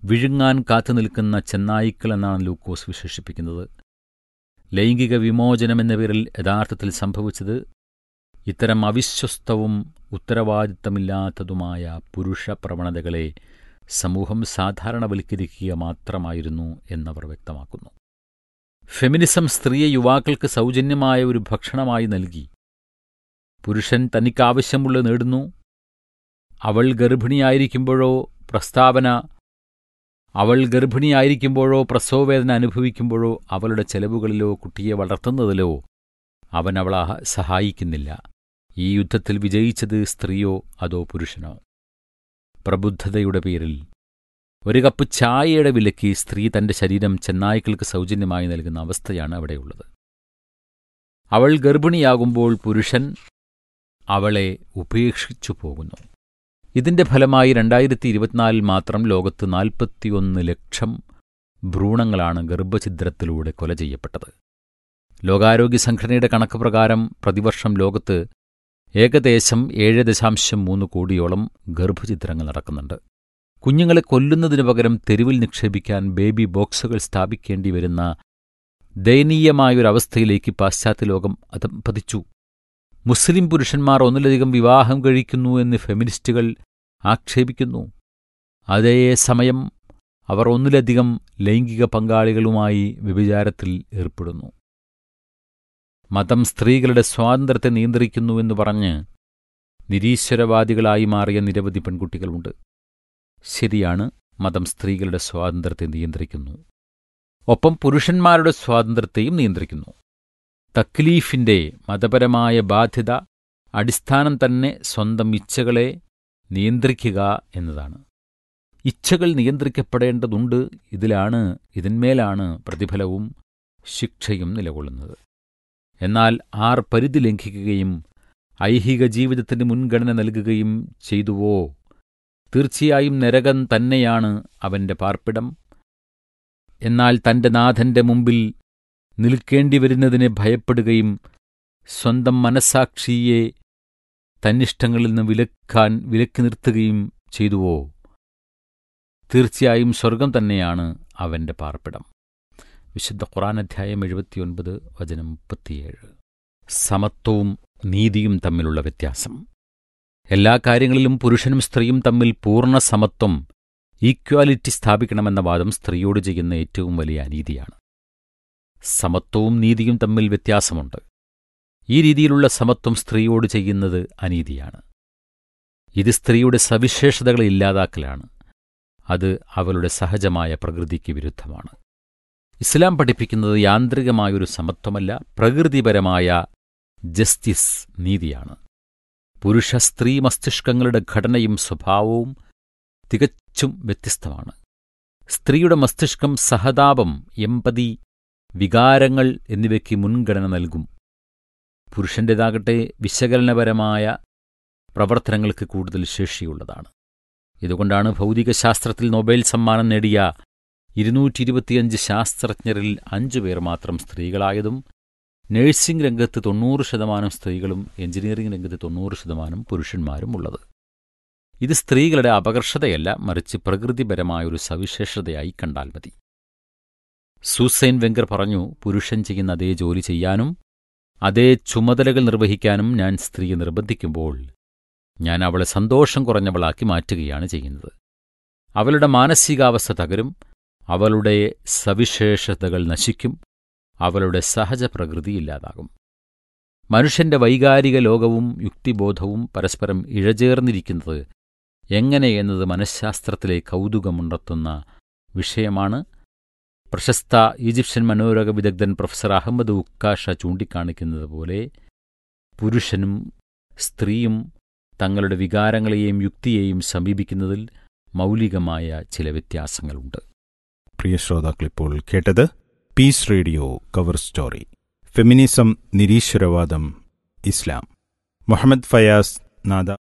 വിഴുങ്ങാൻ കാത്തുനിൽക്കുന്ന ചെന്നായ്ക്കൾ എന്നാണ് ലൂക്കോസ് വിശേഷിപ്പിക്കുന്നത് ലൈംഗിക വിമോചനം എന്ന പേരിൽ യഥാർത്ഥത്തിൽ സംഭവിച്ചത് ഇത്തരം അവിശ്വസ്തവും ഉത്തരവാദിത്തമില്ലാത്തതുമായ പുരുഷ പ്രവണതകളെ സമൂഹം സാധാരണവൽക്കരിക്കുക മാത്രമായിരുന്നു എന്നവർ വ്യക്തമാക്കുന്നു ഫെമിനിസം സ്ത്രീയെ യുവാക്കൾക്ക് സൗജന്യമായ ഒരു ഭക്ഷണമായി നൽകി പുരുഷൻ തനിക്കാവശ്യമുള്ളത് നേടുന്നു അവൾ ഗർഭിണിയായിരിക്കുമ്പോഴോ പ്രസ്താവന അവൾ ഗർഭിണിയായിരിക്കുമ്പോഴോ പ്രസവവേദന അനുഭവിക്കുമ്പോഴോ അവളുടെ ചെലവുകളിലോ കുട്ടിയെ വളർത്തുന്നതിലോ അവൻ അവളെ സഹായിക്കുന്നില്ല ഈ യുദ്ധത്തിൽ വിജയിച്ചത് സ്ത്രീയോ അതോ പുരുഷനോ പ്രബുദ്ധതയുടെ പേരിൽ ഒരു കപ്പ് ചായയുടെ വിലയ്ക്ക് സ്ത്രീ തന്റെ ശരീരം ചെന്നായ്ക്കൾക്ക് സൗജന്യമായി നൽകുന്ന അവസ്ഥയാണ് അവിടെയുള്ളത് അവൾ ഗർഭിണിയാകുമ്പോൾ പുരുഷൻ അവളെ ഉപേക്ഷിച്ചു പോകുന്നു ഇതിന്റെ ഫലമായി രണ്ടായിരത്തി ഇരുപത്തിനാലിൽ മാത്രം ലോകത്ത് നാൽപ്പത്തിയൊന്ന് ലക്ഷം ഭ്രൂണങ്ങളാണ് ഗർഭഛിദ്രത്തിലൂടെ കൊല ചെയ്യപ്പെട്ടത് ലോകാരോഗ്യ സംഘടനയുടെ കണക്ക് പ്രകാരം പ്രതിവർഷം ലോകത്ത് ഏകദേശം ഏഴ് ദശാംശം മൂന്ന് കോടിയോളം ഗർഭഛിദ്രങ്ങൾ നടക്കുന്നുണ്ട് കുഞ്ഞുങ്ങളെ കൊല്ലുന്നതിനു പകരം തെരുവിൽ നിക്ഷേപിക്കാൻ ബേബി ബോക്സുകൾ സ്ഥാപിക്കേണ്ടി വരുന്ന ദയനീയമായൊരവസ്ഥയിലേക്ക് പാശ്ചാത്യ ലോകം അതം പതിച്ചു മുസ്ലിം പുരുഷന്മാർ ഒന്നിലധികം വിവാഹം കഴിക്കുന്നു എന്ന് ഫെമിനിസ്റ്റുകൾ ആക്ഷേപിക്കുന്നു അതേസമയം അവർ ഒന്നിലധികം ലൈംഗിക പങ്കാളികളുമായി വ്യഭിചാരത്തിൽ ഏർപ്പെടുന്നു മതം സ്ത്രീകളുടെ സ്വാതന്ത്ര്യത്തെ നിയന്ത്രിക്കുന്നുവെന്ന് പറഞ്ഞ് നിരീശ്വരവാദികളായി മാറിയ നിരവധി പെൺകുട്ടികളുണ്ട് ശരിയാണ് മതം സ്ത്രീകളുടെ സ്വാതന്ത്ര്യത്തെ നിയന്ത്രിക്കുന്നു ഒപ്പം പുരുഷന്മാരുടെ സ്വാതന്ത്ര്യത്തെയും നിയന്ത്രിക്കുന്നു തക്ലീഫിന്റെ മതപരമായ ബാധ്യത അടിസ്ഥാനം തന്നെ സ്വന്തം ഇച്ഛകളെ നിയന്ത്രിക്കുക എന്നതാണ് ഇച്ഛകൾ നിയന്ത്രിക്കപ്പെടേണ്ടതുണ്ട് ഇതിലാണ് ഇതിന്മേലാണ് പ്രതിഫലവും ശിക്ഷയും നിലകൊള്ളുന്നത് എന്നാൽ ആർ പരിധി ലംഘിക്കുകയും ഐഹിക ജീവിതത്തിന് മുൻഗണന നൽകുകയും ചെയ്തുവോ തീർച്ചയായും നരകം തന്നെയാണ് അവന്റെ പാർപ്പിടം എന്നാൽ തന്റെ നാഥന്റെ മുമ്പിൽ നിൽക്കേണ്ടി വരുന്നതിനെ ഭയപ്പെടുകയും സ്വന്തം മനസാക്ഷിയെ തന്നിഷ്ടങ്ങളിൽ നിന്ന് വിലക്കാൻ വിലക്കി നിർത്തുകയും ചെയ്തുവോ തീർച്ചയായും സ്വർഗം തന്നെയാണ് അവന്റെ പാർപ്പിടം വിശുദ്ധ ഖുറാൻ അധ്യായം എഴുപത്തിയൊൻപത് വചനം മുപ്പത്തിയേഴ് സമത്വവും നീതിയും തമ്മിലുള്ള വ്യത്യാസം എല്ലാ കാര്യങ്ങളിലും പുരുഷനും സ്ത്രീയും തമ്മിൽ പൂർണ്ണ സമത്വം ഈക്വാലിറ്റി സ്ഥാപിക്കണമെന്ന വാദം സ്ത്രീയോട് ചെയ്യുന്ന ഏറ്റവും വലിയ അനീതിയാണ് സമത്വവും നീതിയും തമ്മിൽ വ്യത്യാസമുണ്ട് ഈ രീതിയിലുള്ള സമത്വം സ്ത്രീയോട് ചെയ്യുന്നത് അനീതിയാണ് ഇത് സ്ത്രീയുടെ സവിശേഷതകളെ ഇല്ലാതാക്കലാണ് അത് അവളുടെ സഹജമായ പ്രകൃതിക്ക് വിരുദ്ധമാണ് ഇസ്ലാം പഠിപ്പിക്കുന്നത് യാന്ത്രികമായൊരു സമത്വമല്ല പ്രകൃതിപരമായ ജസ്റ്റിസ് നീതിയാണ് പുരുഷ സ്ത്രീ മസ്തിഷ്കങ്ങളുടെ ഘടനയും സ്വഭാവവും തികച്ചും വ്യത്യസ്തമാണ് സ്ത്രീയുടെ മസ്തിഷ്കം സഹതാപം എമ്പതി വികാരങ്ങൾ എന്നിവയ്ക്ക് മുൻഗണന നൽകും പുരുഷൻ്റേതാകട്ടെ വിശകലനപരമായ പ്രവർത്തനങ്ങൾക്ക് കൂടുതൽ ശേഷിയുള്ളതാണ് ഇതുകൊണ്ടാണ് ഭൗതികശാസ്ത്രത്തിൽ നൊബേൽ സമ്മാനം നേടിയ ഇരുന്നൂറ്റി ഇരുപത്തിയഞ്ച് ശാസ്ത്രജ്ഞരിൽ അഞ്ചുപേർ മാത്രം സ്ത്രീകളായതും നഴ്സിംഗ് രംഗത്ത് തൊണ്ണൂറ് ശതമാനം സ്ത്രീകളും എഞ്ചിനീയറിംഗ് രംഗത്ത് തൊണ്ണൂറ് ശതമാനം പുരുഷന്മാരും ഉള്ളത് ഇത് സ്ത്രീകളുടെ അപകർഷതയല്ല മറിച്ച് പ്രകൃതിപരമായൊരു സവിശേഷതയായി കണ്ടാൽ മതി സൂസൈൻ വെങ്കർ പറഞ്ഞു പുരുഷൻ ചെയ്യുന്ന അതേ ജോലി ചെയ്യാനും അതേ ചുമതലകൾ നിർവഹിക്കാനും ഞാൻ സ്ത്രീയെ നിർബന്ധിക്കുമ്പോൾ ഞാൻ അവളെ സന്തോഷം കുറഞ്ഞവളാക്കി മാറ്റുകയാണ് ചെയ്യുന്നത് അവളുടെ മാനസികാവസ്ഥ തകരും അവളുടെ സവിശേഷതകൾ നശിക്കും അവളുടെ സഹജ പ്രകൃതി ഇല്ലാതാകും മനുഷ്യന്റെ വൈകാരിക ലോകവും യുക്തിബോധവും പരസ്പരം ഇഴചേർന്നിരിക്കുന്നത് എങ്ങനെയെന്നത് മനഃശാസ്ത്രത്തിലെ കൗതുകമുണ്ടെത്തുന്ന വിഷയമാണ് പ്രശസ്ത ഈജിപ്ഷ്യൻ മനോരോഗ വിദഗ്ധൻ പ്രൊഫസർ അഹമ്മദ് ഉക്കാഷ ചൂണ്ടിക്കാണിക്കുന്നത് പോലെ പുരുഷനും സ്ത്രീയും തങ്ങളുടെ വികാരങ്ങളെയും യുക്തിയെയും സമീപിക്കുന്നതിൽ മൗലികമായ ചില വ്യത്യാസങ്ങളുണ്ട് പ്രിയ ശ്രോതാക്കളിപ്പോൾ കേട്ടത് peace radio cover story feminism നിരീശ്വരവാദം ഇസ്ലാം മുഹമ്മദ് ഫയാസ് നാദ